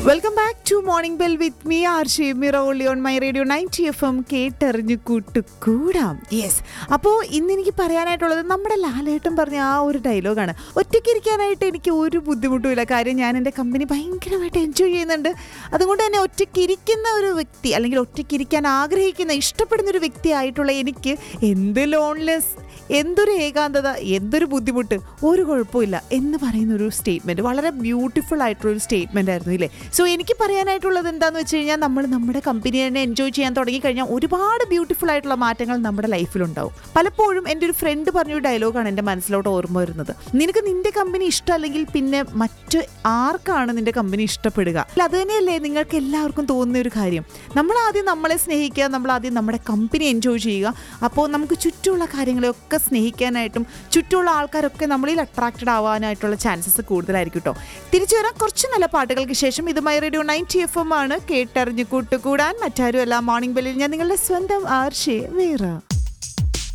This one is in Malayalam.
welcome back to morning bell with me R Sheemira only on my radio ninety F M കേട്ടറിഞ്ഞു കൂട്ടുകൂടാം യെസ് അപ്പോൾ ഇന്ന് എനിക്ക് പറയാനായിട്ടുള്ളത് നമ്മുടെ ലാലേട്ടൻ പറഞ്ഞ ആ ഒരു ഡയലോഗാണ് ഒറ്റയ്ക്കിരിക്കാനായിട്ട് എനിക്ക് ഒരു ബുദ്ധിമുട്ടുമില്ല കാര്യം ഞാൻ എൻ്റെ കമ്പനി ഭയങ്കരമായിട്ട് എൻജോയ് ചെയ്യുന്നുണ്ട് അതുകൊണ്ട് തന്നെ ഒറ്റയ്ക്കിരിക്കുന്ന ഒരു വ്യക്തി അല്ലെങ്കിൽ ഒറ്റയ്ക്കിരിക്കാൻ ആഗ്രഹിക്കുന്ന ഇഷ്ടപ്പെടുന്ന ഒരു വ്യക്തി ആയിട്ടുള്ള എനിക്ക് എന്ത് ലോൺലെസ് എന്തൊരു ഏകാന്തത എന്തൊരു ബുദ്ധിമുട്ട് ഒരു കുഴപ്പമില്ല എന്ന് പറയുന്ന ഒരു സ്റ്റേറ്റ്മെന്റ് വളരെ ബ്യൂട്ടിഫുൾ ആയിട്ടുള്ള ഒരു സ്റ്റേറ്റ്മെന്റ് ആയിരുന്നു ഇല്ലേ സോ എനിക്ക് പറയാനായിട്ടുള്ളത് എന്താന്ന് വെച്ച് കഴിഞ്ഞാൽ നമ്മൾ നമ്മുടെ കമ്പനി തന്നെ എൻജോയ് ചെയ്യാൻ തുടങ്ങി കഴിഞ്ഞാൽ ഒരുപാട് ബ്യൂട്ടിഫുൾ ആയിട്ടുള്ള മാറ്റങ്ങൾ നമ്മുടെ ലൈഫിലുണ്ടാവും പലപ്പോഴും എൻ്റെ ഒരു ഫ്രണ്ട് പറഞ്ഞൊരു ഡയലോഗാണ് എൻ്റെ മനസ്സിലോട്ട് ഓർമ്മ വരുന്നത് നിനക്ക് നിന്റെ കമ്പനി ഇഷ്ടമല്ലെങ്കിൽ പിന്നെ മറ്റ് ആർക്കാണ് നിന്റെ കമ്പനി ഇഷ്ടപ്പെടുക അല്ല അത് തന്നെയല്ലേ നിങ്ങൾക്ക് എല്ലാവർക്കും തോന്നുന്ന ഒരു കാര്യം നമ്മൾ ആദ്യം നമ്മളെ സ്നേഹിക്കുക നമ്മൾ ആദ്യം നമ്മുടെ കമ്പനി എൻജോയ് ചെയ്യുക അപ്പോൾ നമുക്ക് ചുറ്റുമുള്ള കാര്യങ്ങളെയൊക്കെ സ്നേഹിക്കാനായിട്ടും ചുറ്റുമുള്ള ആൾക്കാരൊക്കെ നമ്മളിൽ അട്രാക്റ്റഡ് ആവാനായിട്ടുള്ള ചാൻസസ് കൂടുതലായിരിക്കും കേട്ടോ തിരിച്ചു വരാൻ കുറച്ച് നല്ല പാട്ടുകൾക്ക് ശേഷം ഇത് my radio ninety F M ആണ് കേട്ടറിഞ്ഞ് കൂട്ടുകൂടാൻ മറ്റാരും അല്ല മോർണിംഗ് ബെല്ലിൽ ഞാൻ നിങ്ങളുടെ സ്വന്തം ആർഷേ വേറെ